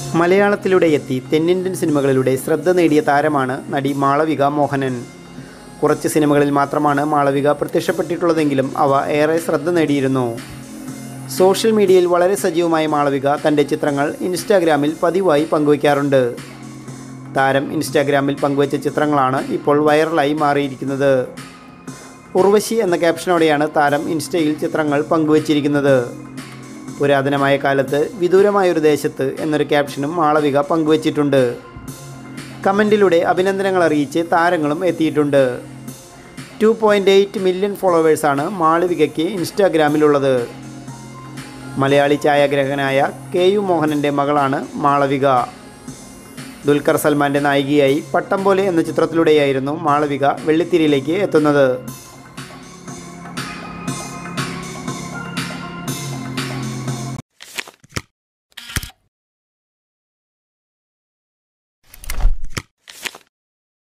മലയാളത്തിലൂടെ എത്തി തെന്നിന്ത്യൻ സിനിമകളിലൂടെ ശ്രദ്ധ നേടിയ താരമാണ് നടി മാളവിക മോഹനൻ കുറച്ച് സിനിമകളിൽ മാത്രമാണ് മാളവിക പ്രത്യക്ഷപ്പെട്ടിട്ടുള്ളതെങ്കിലും അവ ഏറെ ശ്രദ്ധ നേടിയിരുന്നു സോഷ്യൽ മീഡിയയിൽ വളരെ സജീവമായ മാളവിക തൻ്റെ ചിത്രങ്ങൾ ഇൻസ്റ്റാഗ്രാമിൽ പതിവായി പങ്കുവയ്ക്കാറുണ്ട് താരം ഇൻസ്റ്റാഗ്രാമിൽ പങ്കുവച്ച ചിത്രങ്ങളാണ് ഇപ്പോൾ വൈറലായി മാറിയിരിക്കുന്നത് ഉർവശി എന്ന ക്യാപ്ഷനോടെയാണ് താരം ഇൻസ്റ്റയിൽ ചിത്രങ്ങൾ പങ്കുവച്ചിരിക്കുന്നത് പുരാതനമായ കാലത്ത് വിദൂരമായൊരു ദേശത്ത് എന്നൊരു ക്യാപ്ഷനും മാളവിക പങ്കുവച്ചിട്ടുണ്ട് കമൻറ്റിലൂടെ അഭിനന്ദനങ്ങൾ അറിയിച്ച് താരങ്ങളും എത്തിയിട്ടുണ്ട് ടു പോയിൻറ്റ് എയ്റ്റ് മില്യൺ ഫോളോവേഴ്സാണ് മാളവികയ്ക്ക് ഇൻസ്റ്റാഗ്രാമിലുള്ളത് മലയാളി ഛായാഗ്രാഹകനായ കെ യു മോഹനൻ്റെ മകളാണ് മാളവിക ദുൽഖർ സൽമാൻ്റെ നായികയായി പട്ടം പോലെ എന്ന ചിത്രത്തിലൂടെയായിരുന്നു മാളവിക വെള്ളിത്തിരിയിലേക്ക് എത്തുന്നത്